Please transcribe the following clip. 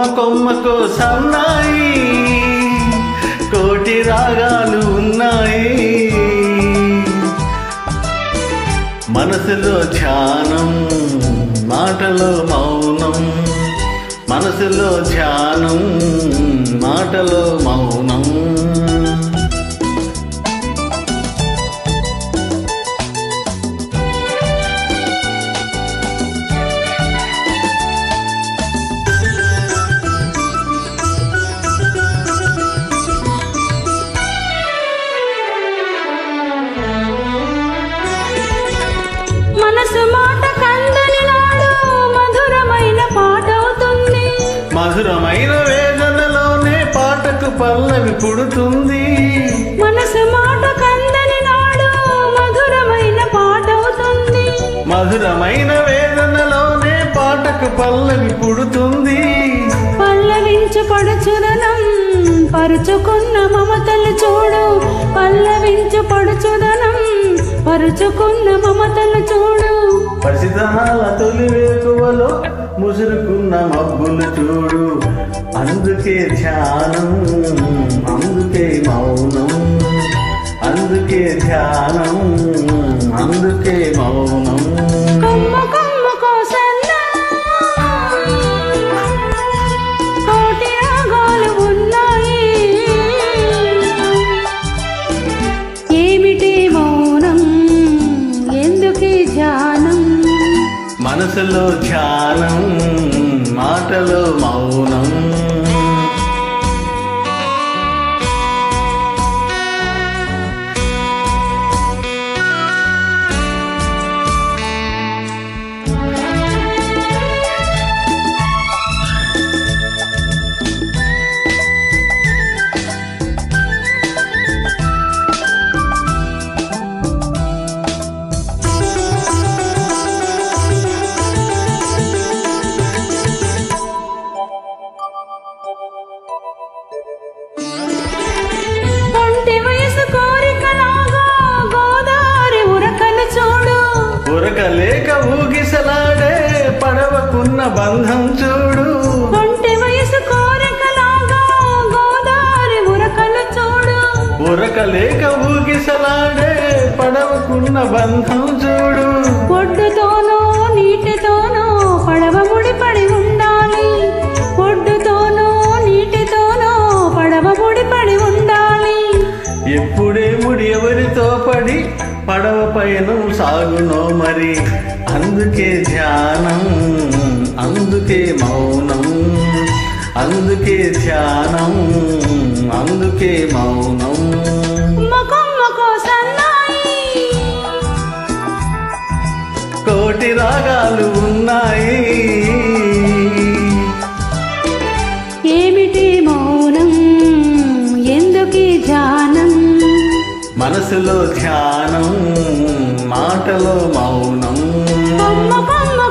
కొమ్మకు సన్నాయి కోటి రాగాలు ఉన్నాయి మనసులో ధ్యానం మాటలో మౌనం మనసులో ధ్యానం మాటలో మౌనం మనసు మాట కందని నాడు మధురమైన పాట అవుతుంది మధురమైన వేదనలోనే పాటకు పల్లవి పుడుతుంది మనసు మాట కందని నాడు మధురమైన పాట అవుతుంది మధురమైన వేదనలోనే పాటకు పల్లవి పుడుతుంది పల్లవించు పడుచుదనం పరుచుకున్న మమతలు చూడు పల్లవించు పడుచుదనం పరుచుకున్న మమతలు చూడు పసిదనాల తొలి వేకువలో ముసురుకున్న మబ్బులు చూడు అందుకే ధ్యానం అందుకే మౌనం అందుకే ధ్యానం అందుకే మౌనం కొమ్మ కొమ్మ కోసన్నా కోటి రాగాలు ఉన్నాయి ఏమిటి మౌనం ఎందుకీ ధ్యానం మనసులో ధ్యానం మాటలో మౌనం ఒంటి వయసు కోరికలాగా గోదావరి ఉరకలు చూడు ఉరకలేక ఊగిసలాడే పడవకున్న బంధం చూడు ఒంటి వయసు కోరికలాగా గోదావరి ఉరకలు చూడు ఉరకలేక ఊగిసలాడే పడవకున్న బంధం చూడు ఒడ్డుతోనో నీటితోనో పడవ ముడిపడి ఉండాలి ఒడ్డుతోనో నీటితోనో పడవ ముడిపడి ఉండాలి ఎప్పుడే ముడి ఎవరితో పడి పడవ పైన సాగునో మరి అందుకే ధ్యానం అందుకే మౌనం అందుకే ధ్యానం అందుకే మౌనం మొకొమ్మకో సన్నాయి కోటి రాగాలు ఉన్నాయి ఏమిటి మౌనం ఎందుకీ ధ్యానం మనసులో ధ్యానం మాటలో మౌనం కొమ్మ కొమ్మ